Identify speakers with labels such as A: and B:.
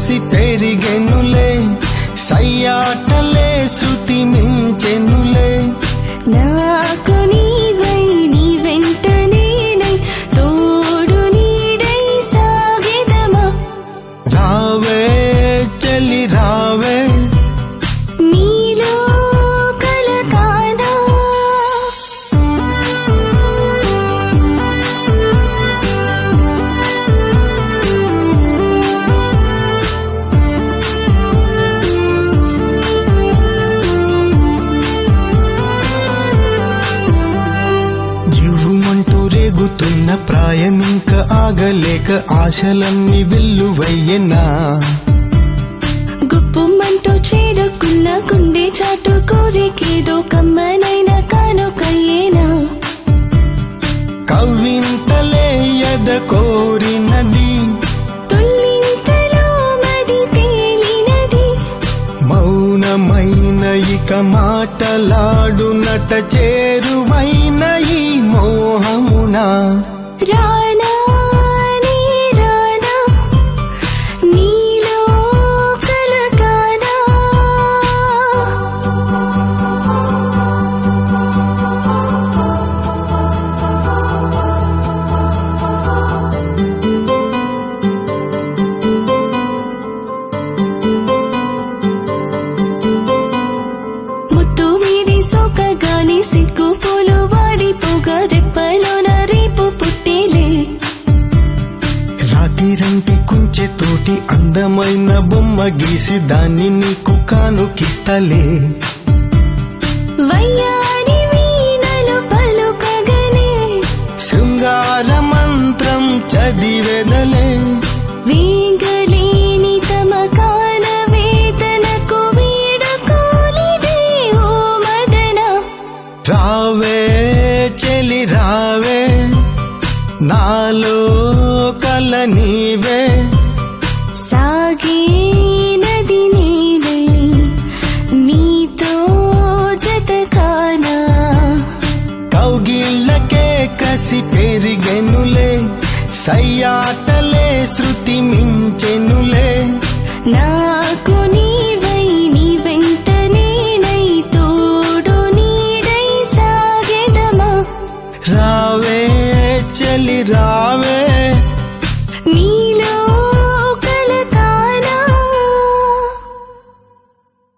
A: కసి పెరిగెనులే సయ్యాటలే శృతి మించెనులే
B: నాకు నీవై నీ వెంట నేనై తోడు నీడై సాగెదమా
A: రావే చెలి రావే
B: నీలో కలకాదా
A: జీవుమంటూ రేగుతున్న ప్రాయమింక ఆగలేక ఆశలన్నీ వెల్లువయ్యనా
B: గుప్పుమంటూ చేరుకున్న గుండె చాటు కోరికేదో కమ్మనైన కానుకయ్యేనా
A: కవ్వింతలే ఎద కోరినది
B: తుల్లింతలో మది తేలినది
A: మౌనమైన ఇక మాటలాడునట చేరువైన ఈ మోహమునా
B: రానా నీ రానా నీలో కలకానా ముత్తు వీడి సోకగాని సిగ్గు పూలు వాడిపోగా రెప్పలోన రేపు పుట్టేలే
A: రాతిరంటి కుంచె తోటి అందమైన బొమ్మ గీసి దాన్ని నీకు కానుకిస్తలే
B: వయ్యారి వీణలు పలుకగనే
A: శృంగార మంత్రం చదివెదలే
B: వేగలేని తమకాల వేదనకు వీడకోలిదే ఓ మదన
A: రావే చెలి రావే నాలో కల నీవే
B: సాగే నది నీడై నీతో జతకానా
A: కౌగిళ్ళకే కసి పెరిగెనులే సయ్యాటలే శృతి మించెనులే